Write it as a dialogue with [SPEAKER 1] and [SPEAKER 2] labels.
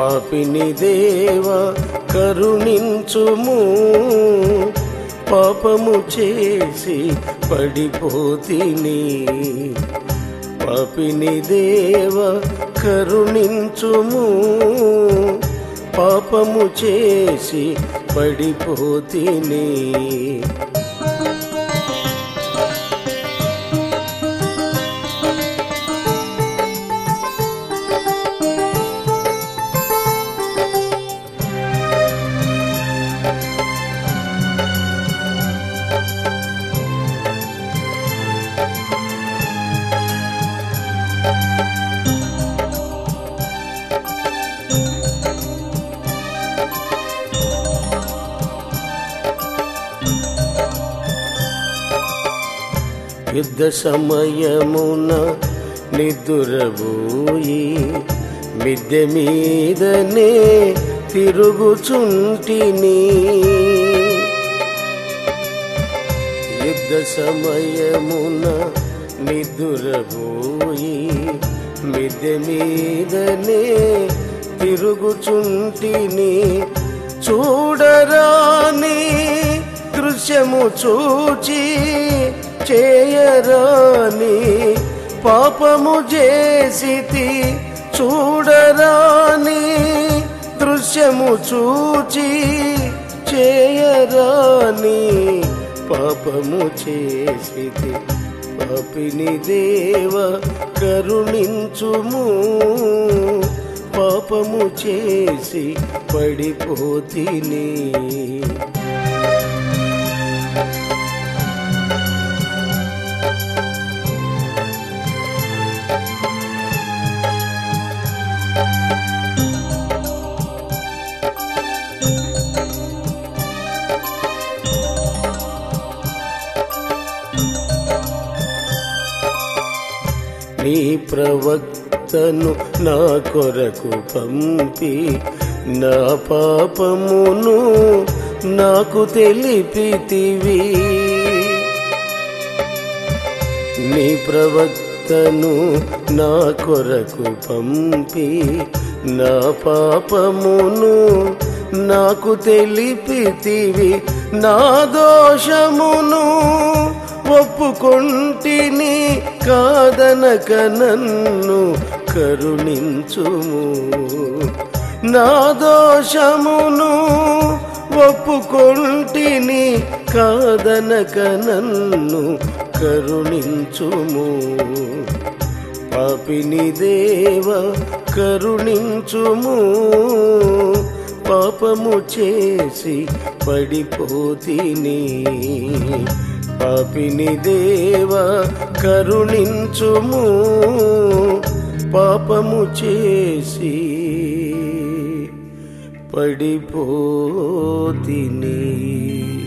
[SPEAKER 1] పాపిని దేవ కరుణించుము పాపము చేసి పడిపోతిని పాపిని దేవ కరుణించుము పాపము చేసి పడిపోతిని యుద్ధ సమయమున నిద్దురబోయి మిద్దె మీదనే తిరుగుచుంటిని యుద్ధ సమయమున నిద్దురబోయి మిద్దె మీదనే తిరుగుచుంటిని చూడరాని దృశ్యము చూచి చేయరాని పాపము చేసితి చూడరాని దృశ్యము చూచి చేయరాని పాపము చేసితి పాపిని దేవ కరుణించుము పాపము చేసి పడిపోతిని నీ ప్రవక్తను నా కొరకు పంపి నా పాపమును నాకు తెలిపితివి నీ ప్రవక్తను నా కొరకు పంపి నా పాపమును నాకు తెలిపితివి నా దోషమును ఒప్పుకొంటిని కాదనక నన్ను కరుణించుము నా దోషమును ఒప్పుకొంటిని కాదనక నన్ను కరుణించుము పాపిని దేవ కరుణించుము పాపము చేసి పడిపోతిని పాపిని దేవ కరుణించుము పాపము చేసి పడిపోతిని